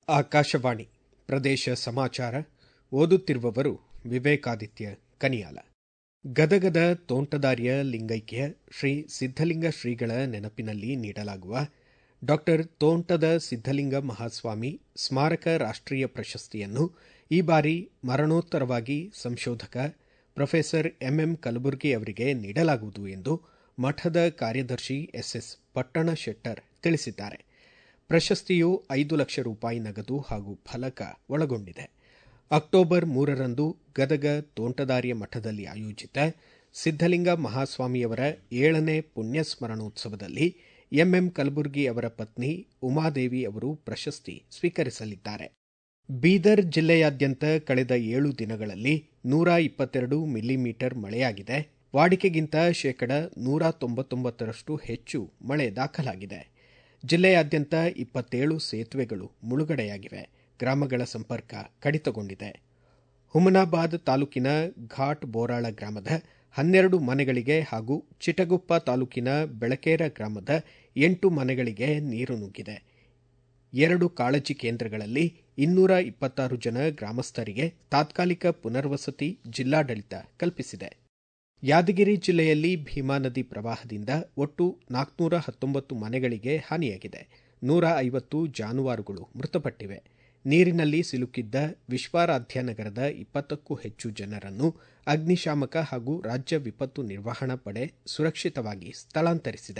ಆಕಾಶವಾಣಿ ಪ್ರದೇಶ ಸಮಾಚಾರ ಓದುತ್ತಿರುವವರು ವಿವೇಕಾದಿತ್ಯ ಕನಿಯಾಲ ಗದಗದ ತೋಂಟದಾರ್ಯ ಲಿಂಗೈಕ್ಯ ಶ್ರೀ ಸಿದ್ದಲಿಂಗ ಶ್ರೀಗಳ ನೆನಪಿನಲ್ಲಿ ನೀಡಲಾಗುವ ಡಾಕ್ಟರ್ ತೋಂಟದ ಸಿದ್ದಲಿಂಗ ಮಹಾಸ್ವಾಮಿ ಸ್ಮಾರಕ ರಾಷ್ಟೀಯ ಪ್ರಶಸ್ತಿಯನ್ನು ಈ ಬಾರಿ ಮರಣೋತ್ತರವಾಗಿ ಸಂಶೋಧಕ ಪ್ರೊಫೆಸರ್ ಎಂಎಂ ಕಲಬುರ್ಗಿ ಅವರಿಗೆ ನೀಡಲಾಗುವುದು ಎಂದು ಮಠದ ಕಾರ್ಯದರ್ಶಿ ಎಸ್ಎಸ್ ಪಟ್ಟಣಶೆಟ್ಟರ್ ತಿಳಿಸಿದ್ದಾರೆ ಪ್ರಶಸ್ತಿಯು ಐದು ಲಕ್ಷ ರೂಪಾಯಿ ನಗದು ಹಾಗೂ ಫಲಕ ಒಳಗೊಂಡಿದೆ ಅಕ್ಟೋಬರ್ ಮೂರರಂದು ಗದಗ ತೋಂಟದಾರ್ಯ ಮಠದಲ್ಲಿ ಆಯೋಜಿತ ಸಿದ್ದಲಿಂಗ ಮಹಾಸ್ವಾಮಿಯವರ ಏಳನೇ ಪುಣ್ಯ ಸ್ಮರಣೋತ್ಸವದಲ್ಲಿ ಎಂಎಂ ಕಲಬುರ್ಗಿ ಅವರ ಪತ್ನಿ ಉಮಾದೇವಿ ಅವರು ಪ್ರಶಸ್ತಿ ಸ್ವೀಕರಿಸಲಿದ್ದಾರೆ ಬೀದರ್ ಜಿಲ್ಲೆಯಾದ್ಯಂತ ಕಳೆದ ಏಳು ದಿನಗಳಲ್ಲಿ ನೂರ ಇಪ್ಪತ್ತೆರಡು ಮಿಲಿಮೀಟರ್ ಮಳೆಯಾಗಿದೆ ವಾಡಿಕೆಗಿಂತ ಶೇಕಡ ನೂರ ತೊಂಬತ್ತೊಂಬತ್ತರಷ್ಟು ಹೆಚ್ಚು ಮಳೆ ದಾಖಲಾಗಿದೆ ಜಿಲ್ಲೆಯಾದ್ಯಂತ ಇಪ್ಪತ್ತೇಳು ಸೇತುವೆಗಳು ಮುಳುಗಡೆಯಾಗಿವೆ ಗ್ರಾಮಗಳ ಸಂಪರ್ಕ ಕಡಿತಗೊಂಡಿದೆ ಹುಮನಾಬಾದ್ ತಾಲೂಕಿನ ಘಾಟ್ ಬೋರಾಳ ಗ್ರಾಮದ ಹನ್ನೆರಡು ಮನೆಗಳಿಗೆ ಹಾಗೂ ಚಿಟಗುಪ್ಪ ತಾಲೂಕಿನ ಬೆಳಕೇರ ಗ್ರಾಮದ ಎಂಟು ಮನೆಗಳಿಗೆ ನೀರು ನುಗ್ಗಿದೆ ಎರಡು ಕಾಳಜಿ ಕೇಂದ್ರಗಳಲ್ಲಿ ಇನ್ನೂರ ಇಪ್ಪತ್ತಾರು ಜನ ಗ್ರಾಮಸ್ಥರಿಗೆ ತಾತ್ಕಾಲಿಕ ಪುನರ್ವಸತಿ ಜಿಲ್ಲಾಡಳಿತ ಕಲ್ಪಿಸಿದೆ ಯಾದಗಿರಿ ಜಿಲ್ಲೆಯಲ್ಲಿ ಭೀಮಾ ನದಿ ಪ್ರವಾಹದಿಂದ ಒಟ್ಟು ನಾಲ್ಕುನೂರ ಹತ್ತೊಂಬತ್ತು ಮನೆಗಳಿಗೆ ಹಾನಿಯಾಗಿದೆ ನೂರ ಐವತ್ತು ಜಾನುವಾರುಗಳು ಮೃತಪಟ್ಟಿವೆ ನೀರಿನಲ್ಲಿ ಸಿಲುಕಿದ್ದ ವಿಶ್ವಾರಾಧ್ಯ ನಗರದ ಇಪ್ಪತ್ತಕ್ಕೂ ಹೆಚ್ಚು ಜನರನ್ನು ಅಗ್ನಿಶಾಮಕ ಹಾಗೂ ರಾಜ್ಯ ವಿಪತ್ತು ನಿರ್ವಹಣಾ ಪಡೆ ಸುರಕ್ಷಿತವಾಗಿ ಸ್ಥಳಾಂತರಿಸಿದೆ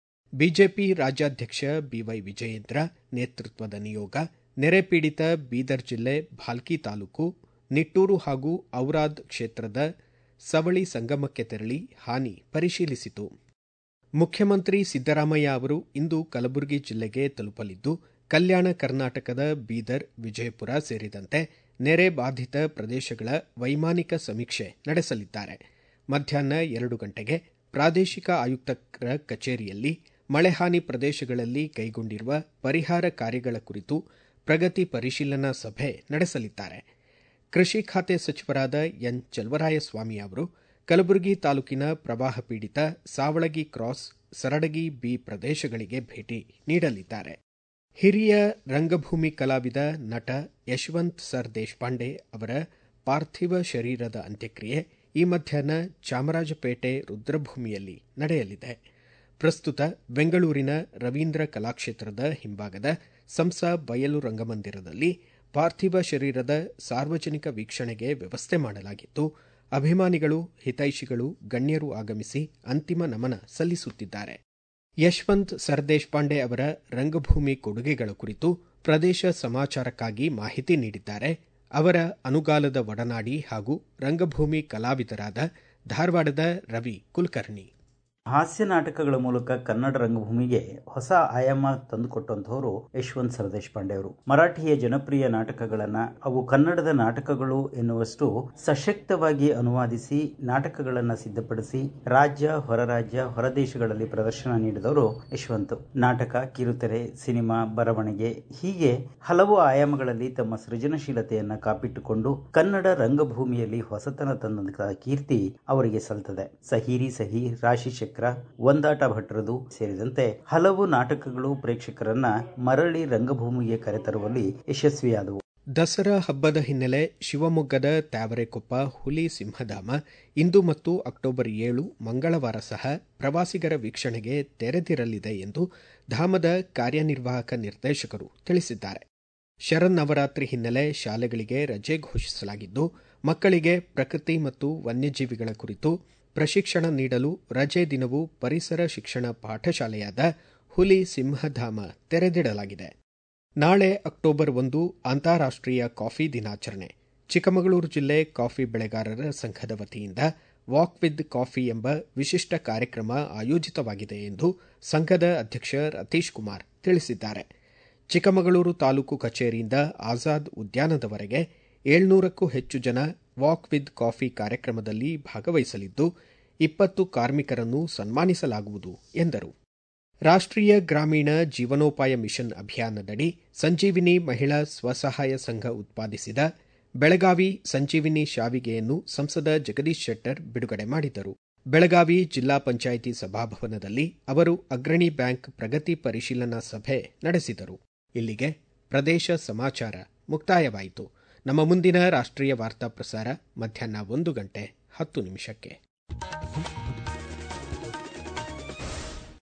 ಬಿಜೆಪಿ ರಾಜ್ಯಾಧ್ಯಕ್ಷ ಬಿವೈ ವಿಜಯೇಂದ್ರ ನೇತೃತ್ವದ ನಿಯೋಗ ನೆರೆ ಪೀಡಿತ ಬೀದರ್ ಜಿಲ್ಲೆ ಭಾಲ್ಕಿ ತಾಲೂಕು ನಿಟ್ಟೂರು ಹಾಗೂ ಔರಾದ್ ಕ್ಷೇತ್ರದ ಸವಳಿ ಸಂಗಮಕ್ಕೆ ತೆರಳಿ ಹಾನಿ ಪರಿಶೀಲಿಸಿತು ಮುಖ್ಯಮಂತ್ರಿ ಸಿದ್ದರಾಮಯ್ಯ ಅವರು ಇಂದು ಕಲಬುರಗಿ ಜಿಲ್ಲೆಗೆ ತಲುಪಲಿದ್ದು ಕಲ್ಯಾಣ ಕರ್ನಾಟಕದ ಬೀದರ್ ವಿಜಯಪುರ ಸೇರಿದಂತೆ ನೆರೆ ಬಾಧಿತ ಪ್ರದೇಶಗಳ ವೈಮಾನಿಕ ಸಮೀಕ್ಷೆ ನಡೆಸಲಿದ್ದಾರೆ ಮಧ್ಯಾಹ್ನ ಎರಡು ಗಂಟೆಗೆ ಪ್ರಾದೇಶಿಕ ಆಯುಕ್ತರ ಕಚೇರಿಯಲ್ಲಿ ಮಳೆ ಹಾನಿ ಪ್ರದೇಶಗಳಲ್ಲಿ ಕೈಗೊಂಡಿರುವ ಪರಿಹಾರ ಕಾರ್ಯಗಳ ಕುರಿತು ಪ್ರಗತಿ ಪರಿಶೀಲನಾ ಸಭೆ ನಡೆಸಲಿದ್ದಾರೆ ಕೃಷಿ ಖಾತೆ ಸಚಿವರಾದ ಎನ್ ಚಲವರಾಯಸ್ವಾಮಿ ಅವರು ಕಲಬುರಗಿ ತಾಲೂಕಿನ ಪ್ರವಾಹ ಪೀಡಿತ ಸಾವಳಗಿ ಕ್ರಾಸ್ ಸರಡಗಿ ಬಿ ಪ್ರದೇಶಗಳಿಗೆ ಭೇಟಿ ನೀಡಲಿದ್ದಾರೆ ಹಿರಿಯ ರಂಗಭೂಮಿ ಕಲಾವಿದ ನಟ ಯಶವಂತ್ ಸರ್ ದೇಶಪಾಂಡೆ ಅವರ ಪಾರ್ಥಿವ ಶರೀರದ ಅಂತ್ಯಕ್ರಿಯೆ ಈ ಮಧ್ಯಾಹ್ನ ಚಾಮರಾಜಪೇಟೆ ರುದ್ರಭೂಮಿಯಲ್ಲಿ ನಡೆಯಲಿದೆ ಪ್ರಸ್ತುತ ಬೆಂಗಳೂರಿನ ರವೀಂದ್ರ ಕಲಾಕ್ಷೇತ್ರದ ಹಿಂಭಾಗದ ಸಂಸ ಬಯಲು ರಂಗಮಂದಿರದಲ್ಲಿ ಪಾರ್ಥಿವ ಶರೀರದ ಸಾರ್ವಜನಿಕ ವೀಕ್ಷಣೆಗೆ ವ್ಯವಸ್ಥೆ ಮಾಡಲಾಗಿದ್ದು ಅಭಿಮಾನಿಗಳು ಹಿತೈಷಿಗಳು ಗಣ್ಯರು ಆಗಮಿಸಿ ಅಂತಿಮ ನಮನ ಸಲ್ಲಿಸುತ್ತಿದ್ದಾರೆ ಯಶವಂತ್ ಸರ್ದೇಶಪಾಂಡೆ ಅವರ ರಂಗಭೂಮಿ ಕೊಡುಗೆಗಳ ಕುರಿತು ಪ್ರದೇಶ ಸಮಾಚಾರಕ್ಕಾಗಿ ಮಾಹಿತಿ ನೀಡಿದ್ದಾರೆ ಅವರ ಅನುಗಾಲದ ಒಡನಾಡಿ ಹಾಗೂ ರಂಗಭೂಮಿ ಕಲಾವಿದರಾದ ಧಾರವಾಡದ ರವಿ ಕುಲಕರ್ಣಿ ಹಾಸ್ಯ ನಾಟಕಗಳ ಮೂಲಕ ಕನ್ನಡ ರಂಗಭೂಮಿಗೆ ಹೊಸ ಆಯಾಮ ತಂದುಕೊಟ್ಟಂತಹವರು ಯಶವಂತ್ ಸರ್ದೇಶಪಾಂಡೆ ಅವರು ಮರಾಠಿಯ ಜನಪ್ರಿಯ ನಾಟಕಗಳನ್ನ ಅವು ಕನ್ನಡದ ನಾಟಕಗಳು ಎನ್ನುವಷ್ಟು ಸಶಕ್ತವಾಗಿ ಅನುವಾದಿಸಿ ನಾಟಕಗಳನ್ನ ಸಿದ್ಧಪಡಿಸಿ ರಾಜ್ಯ ಹೊರ ರಾಜ್ಯ ಹೊರದೇಶಗಳಲ್ಲಿ ಪ್ರದರ್ಶನ ನೀಡಿದವರು ಯಶವಂತ್ ನಾಟಕ ಕಿರುತೆರೆ ಸಿನಿಮಾ ಬರವಣಿಗೆ ಹೀಗೆ ಹಲವು ಆಯಾಮಗಳಲ್ಲಿ ತಮ್ಮ ಸೃಜನಶೀಲತೆಯನ್ನ ಕಾಪಿಟ್ಟುಕೊಂಡು ಕನ್ನಡ ರಂಗಭೂಮಿಯಲ್ಲಿ ಹೊಸತನ ತಂದಂತಹ ಕೀರ್ತಿ ಅವರಿಗೆ ಸಲ್ತದೆ ಸಹೀರಿ ಸಹಿ ರಾಶಿ ಚಕ್ರ ಒಂದಾಟ ಭಟ್ರದು ಸೇರಿದಂತೆ ಹಲವು ನಾಟಕಗಳು ಪ್ರೇಕ್ಷಕರನ್ನ ಮರಳಿ ರಂಗಭೂಮಿಗೆ ಕರೆತರುವಲ್ಲಿ ಯಶಸ್ವಿಯಾದವು ದಸರಾ ಹಬ್ಬದ ಹಿನ್ನೆಲೆ ಶಿವಮೊಗ್ಗದ ತ್ಯಾವರೆಕೊಪ್ಪ ಹುಲಿ ಸಿಂಹಧಾಮ ಇಂದು ಮತ್ತು ಅಕ್ಟೋಬರ್ ಏಳು ಮಂಗಳವಾರ ಸಹ ಪ್ರವಾಸಿಗರ ವೀಕ್ಷಣೆಗೆ ತೆರೆದಿರಲಿದೆ ಎಂದು ಧಾಮದ ಕಾರ್ಯನಿರ್ವಾಹಕ ನಿರ್ದೇಶಕರು ತಿಳಿಸಿದ್ದಾರೆ ಶರನ್ನವರಾತ್ರಿ ಹಿನ್ನೆಲೆ ಶಾಲೆಗಳಿಗೆ ರಜೆ ಘೋಷಿಸಲಾಗಿದ್ದು ಮಕ್ಕಳಿಗೆ ಪ್ರಕೃತಿ ಮತ್ತು ವನ್ಯಜೀವಿಗಳ ಕುರಿತು ಪ್ರಶಿಕ್ಷಣ ನೀಡಲು ರಜೆ ದಿನವೂ ಪರಿಸರ ಶಿಕ್ಷಣ ಪಾಠಶಾಲೆಯಾದ ಹುಲಿ ಸಿಂಹಧಾಮ ತೆರೆದಿಡಲಾಗಿದೆ ನಾಳೆ ಅಕ್ಟೋಬರ್ ಒಂದು ಅಂತಾರಾಷ್ಟೀಯ ಕಾಫಿ ದಿನಾಚರಣೆ ಚಿಕ್ಕಮಗಳೂರು ಜಿಲ್ಲೆ ಕಾಫಿ ಬೆಳೆಗಾರರ ಸಂಘದ ವತಿಯಿಂದ ವಾಕ್ ವಿತ್ ಕಾಫಿ ಎಂಬ ವಿಶಿಷ್ಟ ಕಾರ್ಯಕ್ರಮ ಆಯೋಜಿತವಾಗಿದೆ ಎಂದು ಸಂಘದ ಅಧ್ಯಕ್ಷ ರತೀಶ್ ಕುಮಾರ್ ತಿಳಿಸಿದ್ದಾರೆ ಚಿಕ್ಕಮಗಳೂರು ತಾಲೂಕು ಕಚೇರಿಯಿಂದ ಆಜಾದ್ ಉದ್ಯಾನದವರೆಗೆ ಏಳ್ನೂರಕ್ಕೂ ಹೆಚ್ಚು ಜನ ವಾಕ್ ವಿತ್ ಕಾಫಿ ಕಾರ್ಯಕ್ರಮದಲ್ಲಿ ಭಾಗವಹಿಸಲಿದ್ದು ಇಪ್ಪತ್ತು ಕಾರ್ಮಿಕರನ್ನು ಸನ್ಮಾನಿಸಲಾಗುವುದು ಎಂದರು ರಾಷ್ಟೀಯ ಗ್ರಾಮೀಣ ಜೀವನೋಪಾಯ ಮಿಷನ್ ಅಭಿಯಾನದಡಿ ಸಂಜೀವಿನಿ ಮಹಿಳಾ ಸ್ವಸಹಾಯ ಸಂಘ ಉತ್ಪಾದಿಸಿದ ಬೆಳಗಾವಿ ಸಂಜೀವಿನಿ ಶಾವಿಗೆಯನ್ನು ಸಂಸದ ಜಗದೀಶ್ ಶೆಟ್ಟರ್ ಬಿಡುಗಡೆ ಮಾಡಿದರು ಬೆಳಗಾವಿ ಜಿಲ್ಲಾ ಪಂಚಾಯಿತಿ ಸಭಾಭವನದಲ್ಲಿ ಅವರು ಅಗ್ರಣಿ ಬ್ಯಾಂಕ್ ಪ್ರಗತಿ ಪರಿಶೀಲನಾ ಸಭೆ ನಡೆಸಿದರು ಇಲ್ಲಿಗೆ ಪ್ರದೇಶ ಸಮಾಚಾರ ಮುಕ್ತಾಯವಾಯಿತು ನಮ್ಮ ಮುಂದಿನ ರಾಷ್ಟ್ರೀಯ ವಾರ್ತಾ ಪ್ರಸಾರ ಮಧ್ಯಾಹ್ನ ಒಂದು ಗಂಟೆ ಹತ್ತು ನಿಮಿಷಕ್ಕೆ